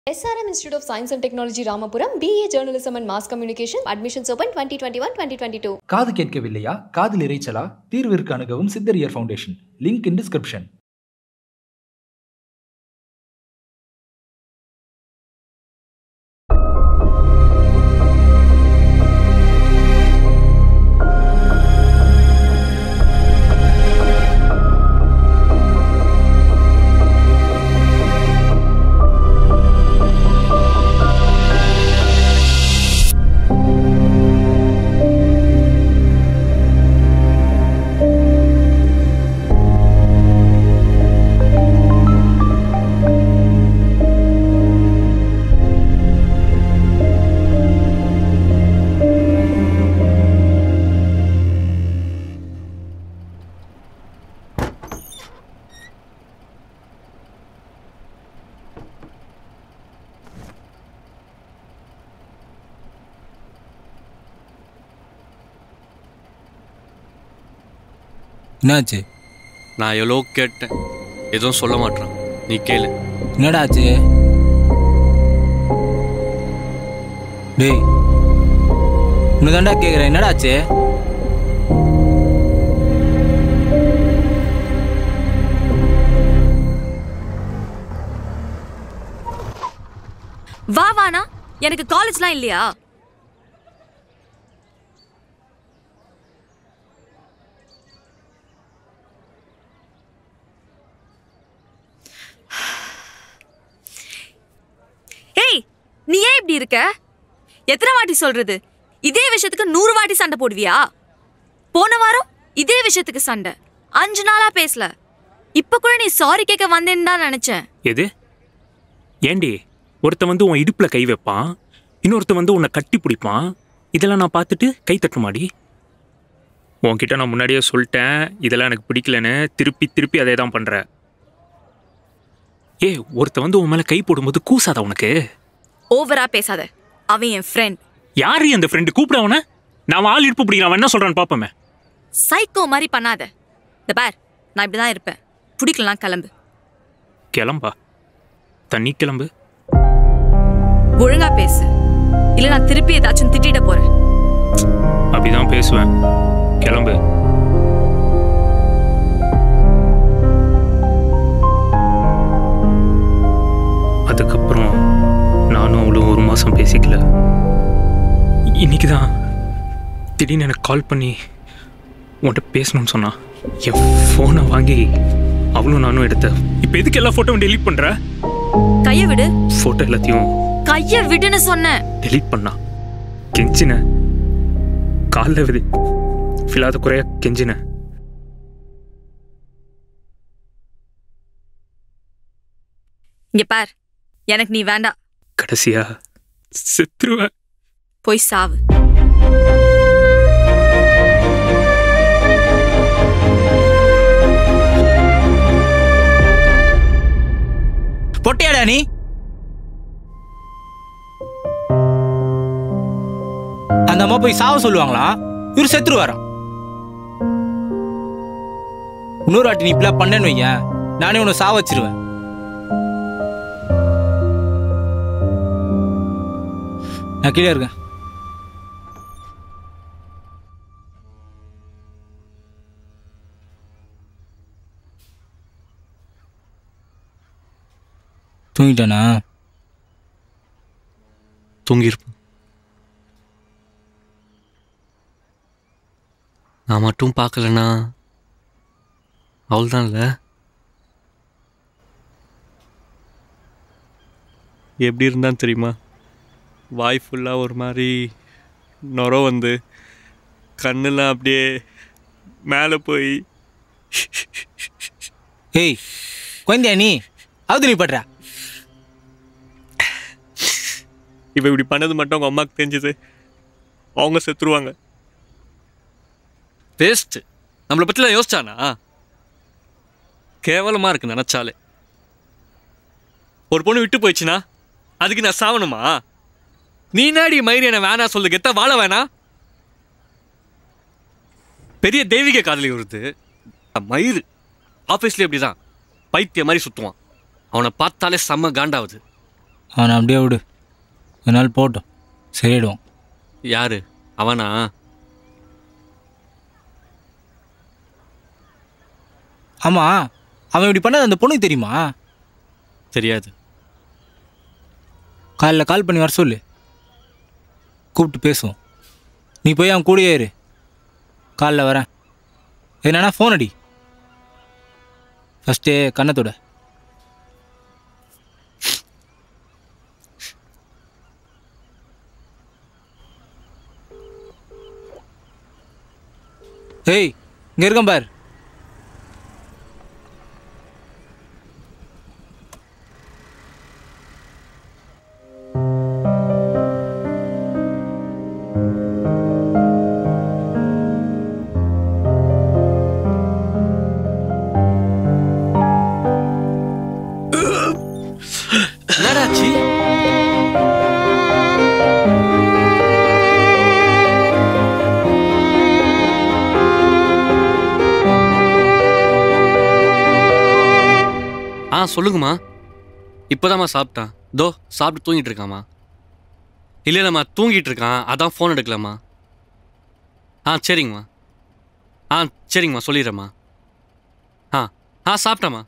SRM Institute of Science and Technology Ramapuram, BA Journalism and Mass Communication, admissions open 2021-2022. காது கேட்கவில்லையா காதில் இறைச்சலா தீர்விற்கு அணுகவும் சித்தரியர் ஃபவுண்டேஷன் லிங்க் இன் டிஸ்கிரிப்ஷன் என்னாச்சு நான் எவ்வளோ கேட்டேன் எதுவும் சொல்ல மாட்டேன் நீ கேளு என்னடா ஆச்சு டேய் உன்னதாண்டா கேக்குறேன் என்னடா ஆச்சு வா வானா எனக்கு காலேஜ்லாம் இல்லையா ஏய் நீ ஏன் இப்படி இருக்க எத்தனை வாட்டி சொல்றது இதே விஷயத்துக்கு நூறு வாட்டி சண்டை போடுவியா போன வாரம் இதே விஷயத்துக்கு சண்டை அஞ்சு நாளா பேசல இப்ப கூட நீ சாரி கேட்க வந்தேன்னு தான் நினைச்சேன் எது ஏண்டி ஒருத்தன் வந்து உன் இடுப்புல கை வைப்பான் இன்னொருத்தன் வந்து உன்னை கட்டி பிடிப்பான் இதெல்லாம் நான் பார்த்துட்டு கை தட்டுமாடி உன்கிட்ட நான் முன்னாடியே சொல்லிட்டேன் இதெல்லாம் எனக்கு பிடிக்கலன்னு திருப்பி திருப்பி அதே தான் பண்ற ஏ ஒருத்தன் வந்து உன் மேல கை போடும்போது கூசாதா உனக்கு ஓவரா பேசாத அவன் என் ஃப்ரெண்ட் யாரு அந்த ஃப்ரெண்டு கூப்பிட அவனை நான் அவன் ஆள் இடுப்பு பிடிக்கிறான் அவன் என்ன சொல்றான்னு பாப்பமே சைக்கோ மாதிரி பண்ணாத இந்த பார் நான் இப்படி தான் இருப்பேன் பிடிக்கலாம் கிளம்பு கிளம்பா தண்ணி கிளம்பு ஒழுங்கா பேசு இல்ல நான் திருப்பி ஏதாச்சும் திட்டிட போறேன் அப்படிதான் பேசுவேன் கிளம்பு அதுக்கப்புறம் நானும் அவளும் ஒரு மாதம் பேசிக்கல இன்னைக்கு தான் திடீர்னு எனக்கு கால் பண்ணி உன்கிட்ட பேசணும்னு சொன்னான் என் ஃபோனை வாங்கி அவளும் நானும் எடுத்த இப்போ எதுக்கு எல்லா ஃபோட்டோவும் டெலீட் பண்ணுற கைய விடு ஃபோட்டோ எல்லாத்தையும் கைய விடுன்னு சொன்னேன் டெலீட் பண்ணா கெஞ்சின காலில் விதி ஃபிலாத குறைய கெஞ்சின இங்க பார் எனக்கு நீ வேண்டாம் கடைசியா செத்துருவேன் போய் சாவு பொட்டையாடா நீ அந்த அம்மா போய் சாவ சொல்லுவாங்களாம் இவர் செத்துருவாராம் இன்னொரு வாட்டி நீ இப்படிலாம் பண்ணேன்னு வையேன் நானே உன்னை சாவ வச்சிருவேன் நான் கீழே இருக்கேன் தூங்கிட்டானா தூங்கியிருப்பேன் நான் மட்டும் பார்க்கலனா அவள் தான்ல எப்படி இருந்தான்னு தெரியுமா வாய் ஃபுல்லாக ஒரு மாதிரி நொர வந்து கண்ணெல்லாம் அப்படியே மேலே போய் ஏய் குழந்தையா நீ அவது நீ படுற இப்போ இப்படி பண்ணது மட்டும் அவங்க அம்மாவுக்கு தெரிஞ்சது அவங்க செத்துருவாங்க வேஸ்ட்டு நம்மளை பற்றிலாம் யோசிச்சானா கேவலமாக இருக்கு நினச்சாலே ஒரு பொண்ணு விட்டு போயிடுச்சுன்னா அதுக்கு நான் சாவணுமா நீ நாடி மயிறு என்ன வேணா சொல்லு கெத்தா வாழ வேணா பெரிய தெய்வீக காதலி வருது மயிறு ஆஃபீஸ்லேயே இப்படி தான் பைத்திய மாதிரி சுற்றுவான் அவனை பார்த்தாலே செம்ம காண்டாவுது அவனை அப்படியே விடு ஒரு நாள் போட்டோம் சரியாயிடுவான் யாரு அவனா ஆமாம் அவன் இப்படி பண்ணது அந்த பொண்ணுக்கு தெரியுமா தெரியாது காலைல கால் பண்ணி வர சொல்லு கூப்பிட்டு பேசுவோம் நீ போய் அவன் கூடயே இரு காலைல வரேன் என்னன்னா ஃபோன் அடி ஃபஸ்ட்டு கண்ணத்தோட ஏய் இங்கே இருக்கேன் பார் என்னடாச்சு ஆ சொல்லுங்கம்மா இப்போதாம்மா சாப்பிட்டான் தோ சாப்பிட்டு தூங்கிட்டு இருக்காம்மா இல்லை இல்லைம்மா தூங்கிட்டு இருக்கான் அதான் ஃபோன் எடுக்கலாம்மா ஆ சரிங்கம்மா ஆ சரிங்கம்மா சொல்லிடுறேம்மா ஆ ஆ சாப்பிட்டேம்மா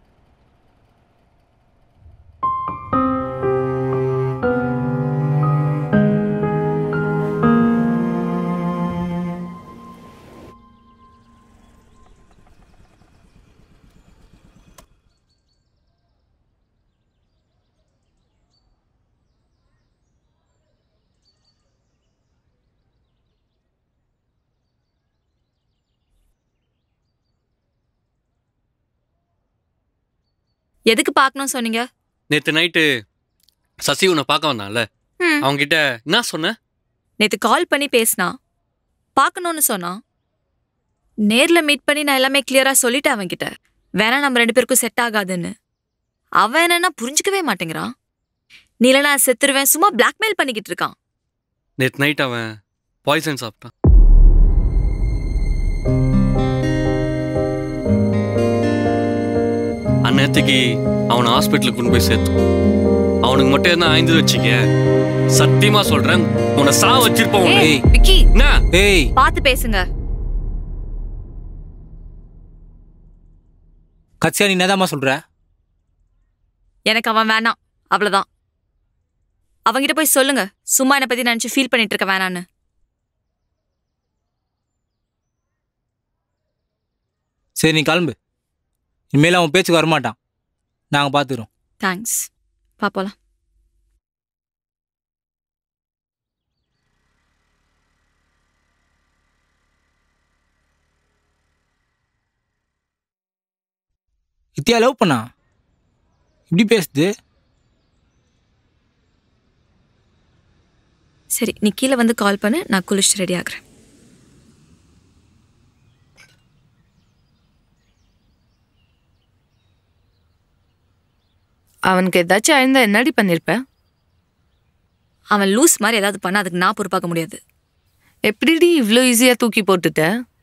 எதுக்கு பார்க்கணும் சொன்னீங்க நேற்று நைட்டு சசி உன்னை பார்க்க வந்தான்ல ம். அவன்கிட்ட என்ன சொன்ன நேத்து கால் பண்ணி பேசினா பார்க்கணும்னு சொன்னான் நேர்ல மீட் பண்ணி நான் எல்லாமே கிளியரா சொல்லிட்டேன் அவன்கிட்ட வேணா நம்ம ரெண்டு பேருக்கும் செட் ஆகாதுன்னு அவன் என்னன்னா புரிஞ்சுக்கவே மாட்டேங்கிறான் நீல நான் செத்துருவேன் சும்மா பிளாக்மெயில் பண்ணிக்கிட்டு இருக்கான் நேற்று நைட் அவன் பாய்சன் சாப்பிட்டான் அந்நேரத்துக்கு அவனை ஹாஸ்பிட்டலுக்கு கொண்டு போய் சேர்த்தோம் அவனுக்கு மட்டும் என்ன ஆய்ந்து வச்சுக்க சத்தியமா சொல்றேன் உன்னை சா வச்சிருப்போம் உன்னை. ஏய் விக்கி என்ன ஏய் பார்த்து பேசுங்க கட்சியா நீ என்னதாம்மா சொல்கிற எனக்கு அவன் வேணாம் அவ்வளவுதான் அவங்கிட்ட போய் சொல்லுங்க சும்மா என்னை பத்தி நினைச்சு ஃபீல் பண்ணிட்டு இருக்க வேணான்னு சரி நீ கிளம்பு இனிமேல் அவன் பேச்சுக்கு வரமாட்டான் நாங்கள் பார்த்துக்குறோம் தேங்க்ஸ் பாப்போலாம் இத்தியா லவ் பண்ணா இப்படி பேசுது சரி நீ கீழே வந்து கால் பண்ணு நான் குளிச்சுட்டு ரெடி ஆகுறேன் அவனுக்கு ஏதாச்சும் ஆயிருந்தா என்னடி பண்ணிருப்ப அவன் லூஸ் மாதிரி ஏதாவது பண்ணா அதுக்கு நான் பொறுப்பாக்க முடியாது எப்படிடி இவ்ளோ ஈஸியா தூக்கி போட்டுட்ட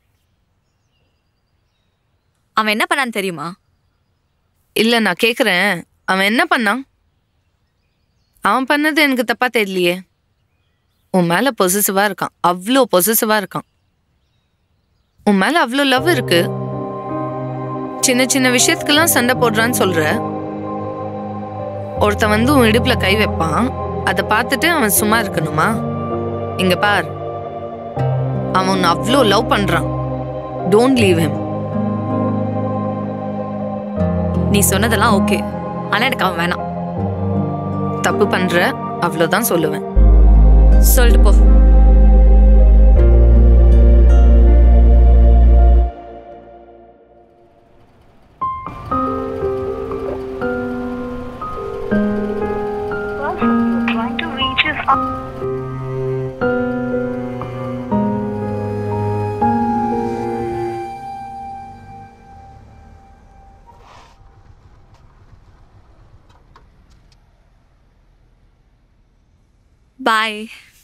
அவன் என்ன பண்ணான்னு தெரியுமா இல்ல நான் கேக்குறேன் அவன் என்ன பண்ணான் அவன் பண்ணது எனக்கு தப்பா தெரியலையே உன் மேல பொசிசிவா இருக்கான் அவ்வளோ பொசிசிவா இருக்கான் உன் மேல அவ்வளோ லவ் இருக்கு சின்ன சின்ன விஷயத்துக்கெல்லாம் சண்டை போடுறான்னு சொல்ற ஒருத்தன் வந்து உன் இடுப்புல கை வைப்பான் அதை பார்த்துட்டு அவன் சும்மா இருக்கணுமா இங்க பார் அவன் உன்னை அவ்வளோ லவ் பண்றான் டோன்ட் லீவ் him நீ சொன்னதெல்லாம் ஓகே ஆனா எனக்கு அவன் வேணாம் தப்பு பண்ற அவ்வளோதான் சொல்லுவேன் சொல்லிட்டு போ பாய்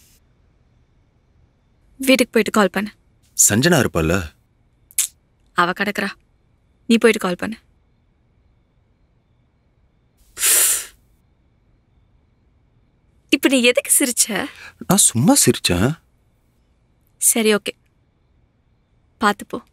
வீட்டுக்கு போயிட்டு கால் பண்ணு சஞ்சனா இருப்பால்ல அவ கிடக்குறா நீ போயிட்டு கால் பண்ணு நீ எதுக்கு சிரிச்ச நான் சும்மா சிரிச்சேன் சரி ஓகே பார்த்து போ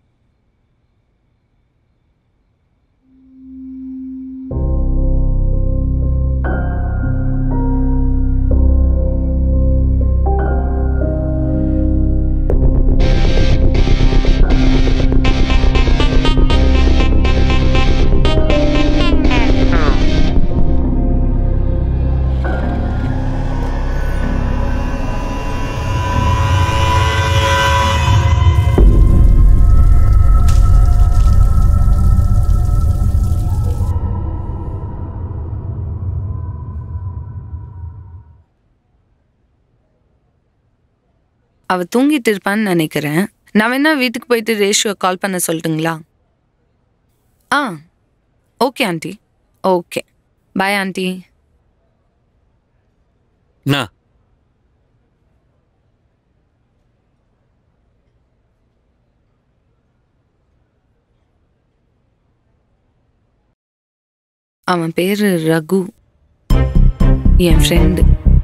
அவ தூங்கிட்டு இருப்பான்னு நினைக்கிறேன் நான் வேணா வீட்டுக்கு போயிட்டு ரேஷுவை கால் பண்ண சொல்லட்டுங்களா ஆ okay aunty okay bye aunty என்ன அவன் பேரு ரகு என் ஃப்ரெண்டு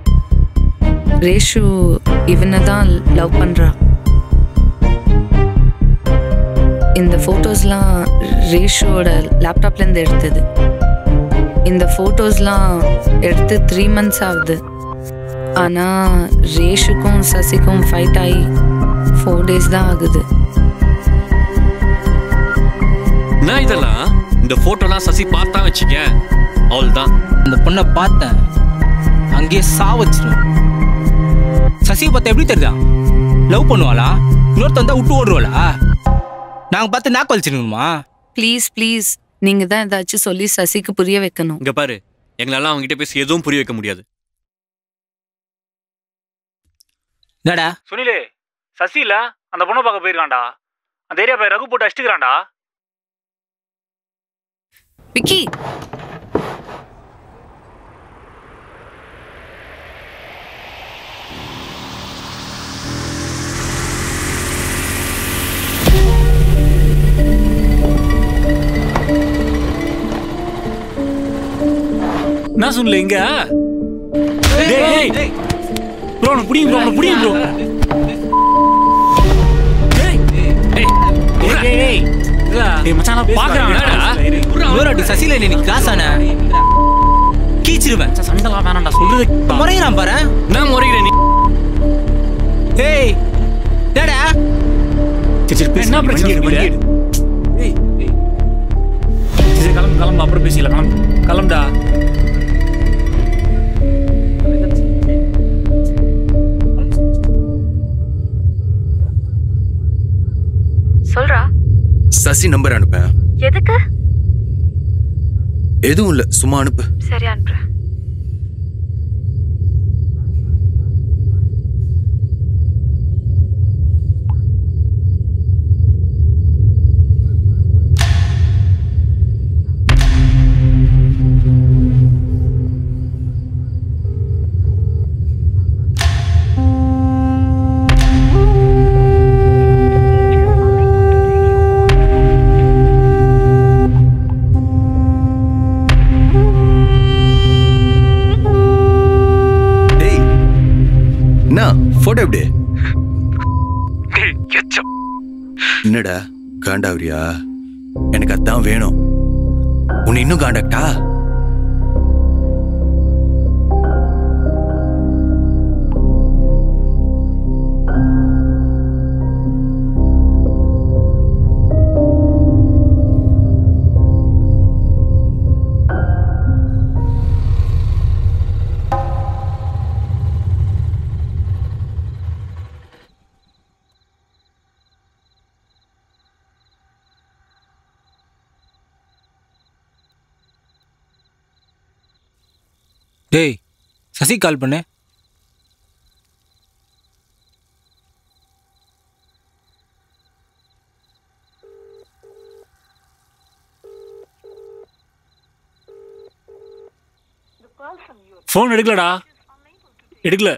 ரேஷு இவனை தான் லவ் பண்றா இந்த ஃபோட்டோஸ்லாம் ரேஷுவோட லேப்டாப்லேருந்து எடுத்தது இந்த ஃபோட்டோஸ்லாம் எடுத்து த்ரீ மந்த்ஸ் ஆகுது ஆனால் ரேஷுக்கும் சசிக்கும் ஃபைட் ஆகி ஃபோர் டேஸ் தான் ஆகுது என்ன இதெல்லாம் இந்த போட்டோலாம் சசி பார்த்தா வச்சுக்க அவள் தான் அந்த பொண்ணை பார்த்தேன் அங்கேயே சா வச்சிருவேன் சசியை பார்த்தா எப்படி தெரியுதா லவ் பண்ணுவாளா இன்னொருத்த வந்தா விட்டு ஓடுவாளா நாங்க பார்த்து நாக்கு வலிச்சிருக்கணுமா ப்ளீஸ் ப்ளீஸ் நீங்கள் தான் ஏதாச்சும் சொல்லி சசிக்கு புரிய வைக்கணும் இங்க பாரு எங்களால அவங்க கிட்ட பேசி எதுவும் புரிய வைக்க முடியாது என்னடா சுனிலே சசி இல்ல அந்த பொண்ணை பார்க்க போயிருக்கான்டா அந்த ஏரியா போய் ரகு போட்டு அடிச்சுக்கிறான்டா விக்கி என்ன சுனிலே இங்க டேய் டேய் ப்ரோ உனக்கு புடியும் ப்ரோ உனக்கு புடியும் ப்ரோ டேய் டேய் டேய் டேய் டேய் மச்சான் நான் பாக்குறான் இன்னொரு சசியில நீ கிளாஸ் ஆன கீச்சிருவேன் சண்டலாம் வேணாம்டா சொல்றது முறையிறான் பாரு நான் முறைகிறேன் நீ ஏய் என்னடா சரி சரி பேசு என்ன பிரச்சனை இருக்கு ஏய் சரி கிளம்பு கிளம்பு அப்புறம் பேசிக்கலாம் கிளம்பு கிளம்புடா சொல்றா சசி நம்பர் அனுப்பேன் எதுக்கு எதுவும் இல்ல சும்மா அனுப்பு சரி அனுப்புறேன் டேய் என்ன போட்டோ எப்படி என்னடா காண்டாவரியா எனக்கு அதான் வேணும் உன்னை இன்னும் காண்டாக்டா டேய் சசி கால் பண்ணு ஃபோன் எடுக்கலடா எடுக்கல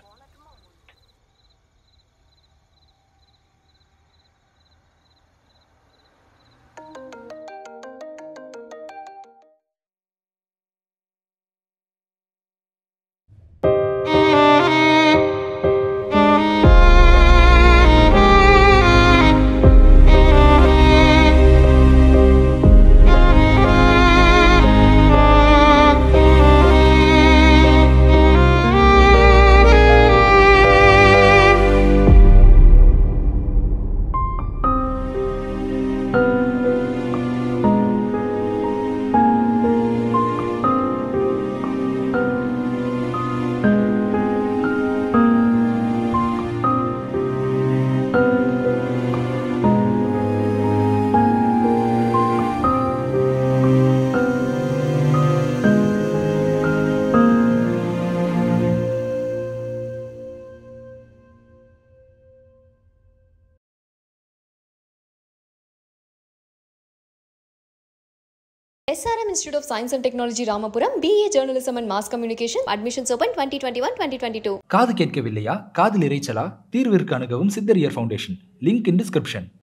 SRM Institute of Science and Technology Ramapuram, BA Journalism and Mass Communication, admissions open 2021-2022. காது கேட்கவில்லையா காதில் இரைச்சலா தீர்விற்கு அணுகவும் Siddhar ear foundation link in description